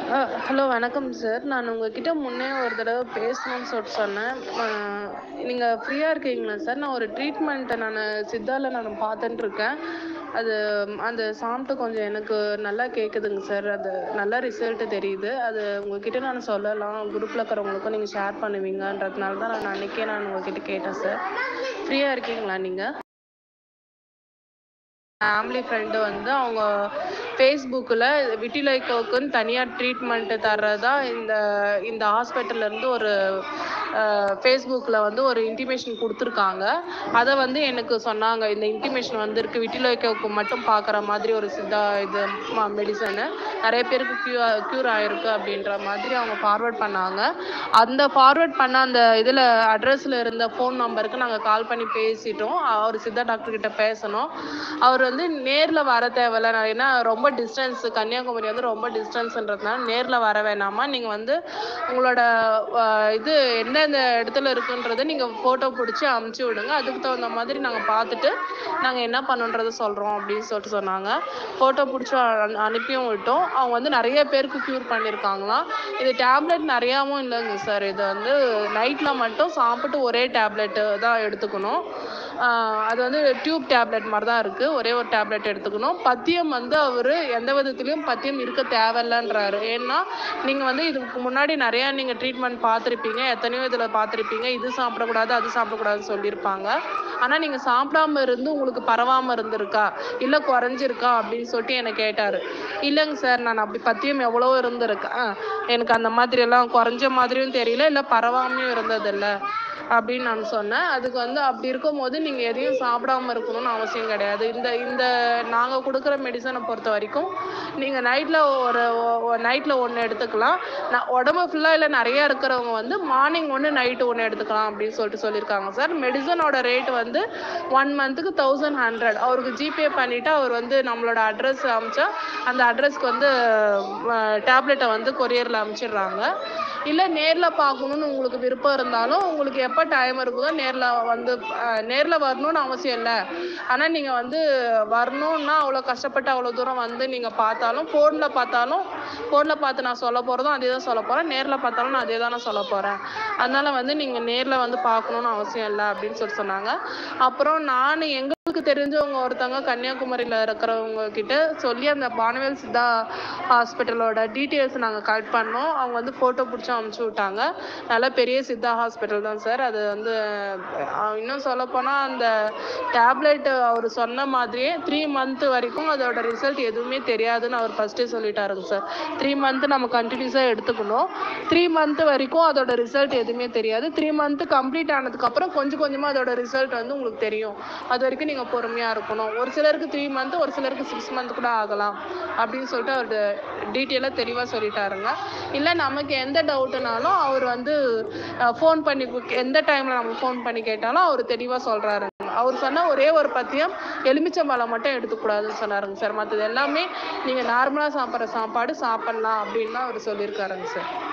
hello வணக்கம் sir நான் உங்ககிட்ட முன்னே ஒரு தடவை பேசணும்னு சொல்லிட்டு சொன்னேன் நீங்கள் ஃப்ரீயாக இருக்கீங்களா சார் நான் ஒரு ட்ரீட்மெண்ட்டை நான் சித்தாவில் நான் பார்த்துட்டு இருக்கேன் அது அந்த சாப்பிட்டு கொஞ்சம் எனக்கு நல்லா கேட்குதுங்க சார் அது நல்ல ரிசல்ட்டு தெரியுது அது உங்ககிட்ட நான் சொல்லலாம் குரூப்பில் இருக்கிறவங்களுக்கும் நீங்கள் ஷேர் பண்ணுவீங்கன்றதுனால தான் நான் அன்றைக்கே நான் உங்ககிட்ட கேட்டேன் சார் ஃப்ரீயாக இருக்கீங்களா நீங்கள் ஃபேமிலி ஃப்ரெண்டு வந்து அவங்க ஃபேஸ்புக்கில் விட்டிலைக்கோக்குன்னு தனியாக ட்ரீட்மெண்ட்டு தர்றதா இந்த இந்த ஹாஸ்பிட்டல்லேருந்து ஒரு ஃபேஸ்புக்கில் வந்து ஒரு இன்டிமேஷன் கொடுத்துருக்காங்க அதை வந்து எனக்கு சொன்னாங்க இந்த இன்டிமேஷன் வந்திருக்கு விட்டிலைக்கோக்கு மட்டும் பார்க்குற மாதிரி ஒரு சித்தா இது மெடிசனு நிறைய பேருக்கு க்யூ க்யூர் ஆகிருக்கு அப்படின்ற மாதிரி அவங்க ஃபார்வர்ட் பண்ணாங்க அந்த ஃபார்வர்ட் பண்ண அந்த இதில் அட்ரஸில் இருந்த ஃபோன் நம்பருக்கு நாங்கள் கால் பண்ணி பேசிட்டோம் அவர் சித்தா டாக்டர் கிட்ட பேசணும் அவர் வந்து நேரில் வர தேவையில்ல நான் ஏன்னா ரொம்ப டிஸ்டன்ஸ் கன்னியாகுமரி வந்து ரொம்ப டிஸ்டன்ஸ்ன்றதுனால நேரில் வர வேணாமா நீங்கள் வந்து உங்களோட அஹ், இது எந்தெந்த இடத்துல இருக்குன்றதை நீங்கள் ஃபோட்டோ பிடிச்சி அமுச்சு விடுங்க அதுக்கு தகுந்த மாதிரி நாங்கள் பார்த்துட்டு நாங்கள் என்ன பண்ணுன்றதை சொல்கிறோம் அப்படின்னு சொல்லிட்டு சொன்னாங்க ஃபோட்டோ பிடிச்சி அனு- அனுப்பியும் விட்டோம் அவங்க வந்து நிறைய பேருக்கு க்யூர் பண்ணியிருக்காங்களாம் இது டேப்லெட் நிறையாவும் இல்லைங்க சார் இது வந்து நைட்டில் மட்டும் சாப்பிட்டு ஒரே டேப்லெட்டு தான் எடுத்துக்கணும் ஆஹ் அது வந்து டியூப் டேப்லெட் மாதிரி தான் இருக்குது ஒரே ஒரு டேப்லெட் எடுத்துக்கணும் பத்தியம் வந்து அவர் எந்த விதத்துலையும் பத்தியம் இருக்க தேவையில்லைன்றாரு ஏன்னா நீங்கள் வந்து இதுக்கு முன்னாடி நிறையா நீங்கள் ட்ரீட்மெண்ட் பார்த்துருப்பீங்க எத்தனையோ இதில் பார்த்துருப்பீங்க இது சாப்பிடக்கூடாது அது சாப்பிடக்கூடாதுன்னு சொல்லியிருப்பாங்க ஆனால் நீங்கள் சாப்பிடாம இருந்து உங்களுக்கு பரவாமல் இருந்திருக்கா இல்லை குறைஞ்சிருக்கா அப்படின்னு சொல்லிட்டு என்னை கேட்டார் இல்லைங்க சார் நான் அப்படி பத்தியம் எவ்வளோ இருந்திருக்கேன் எனக்கு அந்த மாதிரி எல்லாம் குறைஞ்ச மாதிரியும் தெரியல இல்லை பரவாமையும் இருந்ததில்ல அப்படின்னு நான் சொன்னேன் அதுக்கு வந்து அப்படி இருக்கும்போது நீங்கள் எதையும் சாப்பிடாம இருக்கணும்னு அவசியம் கிடையாது இந்த இந்த நாங்கள் கொடுக்குற மெடிசனை பொறுத்த வரைக்கும் நீங்கள் நைட்டில் ஒரு நைட்டில் ஒன்று எடுத்துக்கலாம் நான் உடம்பு ஃபுல்லாக இல்லை நிறைய இருக்கிறவங்க வந்து மார்னிங் ஒன்று நைட்டு ஒன்று எடுத்துக்கலாம் அப்படின்னு சொல்லிட்டு சொல்லியிருக்காங்க சார் மெடிசனோட ரேட் வந்து ஒன் மந்த்துக்கு தௌசண்ட் ஹண்ட்ரட் அவருக்கு ஜிபே பண்ணிவிட்டு அவர் வந்து நம்மளோட அட்ரஸ் அமிச்சா அந்த அட்ரஸ்க்கு வந்து டேப்லெட்டை வந்து கொரியரில் அனுப்பிச்சிடுறாங்க இல்லை நேரில் பார்க்கணுன்னு உங்களுக்கு விருப்பம் இருந்தாலும் உங்களுக்கு எப்போ டைம் இருக்குதோ நேரில் வந்து நேரில் வரணும்னு அவசியம் இல்லை ஆனால் நீங்கள் வந்து வரணுன்னா அவ்வளோ கஷ்டப்பட்டு அவ்வளோ தூரம் வந்து நீங்கள் பார்த்தாலும் ஃபோனில் பார்த்தாலும் ஃபோனில் பார்த்து நான் சொல்ல போகிறதும் அதே தான் சொல்ல போகிறேன் நேரில் பார்த்தாலும் நான் அதே தான் நான் சொல்ல போகிறேன் அதனால் வந்து நீங்கள் நேரில் வந்து பார்க்கணுன்னு அவசியம் இல்லை அப்படின்னு சொல்லி சொன்னாங்க அப்புறம் நான் எங்களுக்கு தெரிஞ்சவங்க ஒருத்தவங்க கன்னியாகுமரியில் இருக்கிறவங்க கிட்ட சொல்லி அந்த பானவேல் சித்தா ஹாஸ்பிட்டலோட டீட்டெயில்ஸ் நாங்கள் கலெக்ட் பண்ணோம் அவங்க வந்து ஃபோட்டோ பிடிச்சி அமுச்சு விட்டாங்க நல்ல பெரிய சித்தா ஹாஸ்பிட்டல் தான் சார் அது வந்து அஹ், இன்னும் சொல்லப்போனால் அந்த டேப்லெட் அவர் சொன்ன மாதிரியே த்ரீ மந்த் வரைக்கும் அதோட ரிசல்ட் எதுவுமே தெரியாதுன்னு அவர் ஃபஸ்ட்டே சொல்லிட்டாருங்க சார் த்ரீ மந்த் நம்ம கண்டினியூஸாக எடுத்துக்கணும் த்ரீ மந்த் வரைக்கும் அதோட ரிசல்ட் எதுவுமே தெரியாது த்ரீ மந்த் கம்ப்ளீட் ஆனதுக்கப்புறம் கொஞ்சம் கொஞ்சமாக அதோட ரிசல்ட் வந்து உங்களுக்கு தெரியும் அது வரைக்கும் நீங்கள் பொறுமையாக இருக்கணும் ஒரு சிலருக்கு த்ரீ மந்த் ஒரு சிலருக்கு சிக்ஸ் மந்த் கூட ஆகலாம் அப்படின்னு சொல்லிட்டு அவர் டீட்டெயிலாக தெளிவாக சொல்லிட்டாருங்க இல்லை நமக்கு எந்த டவுட்டுனாலும் அவர் வந்து ஃபோன் பண்ணி கு- எந்த டைமில் நம்ம ஃபோன் பண்ணி கேட்டாலும் அவர் தெளிவாக சொல்கிறாருங்க அவர் சொன்ன ஒரே ஒரு பத்தியம் எலுமிச்சம்பழம் மட்டும் எடுத்துக்கூடாதுன்னு சொன்னாருங்க சார் மற்றது எல்லாமே நீங்கள் நார்மலாக சாப்பிட்ற சாப்பாடு சாப்பிட்லாம் அப்படின்னு தான் அவர் சொல்லியிருக்காருங்க சார்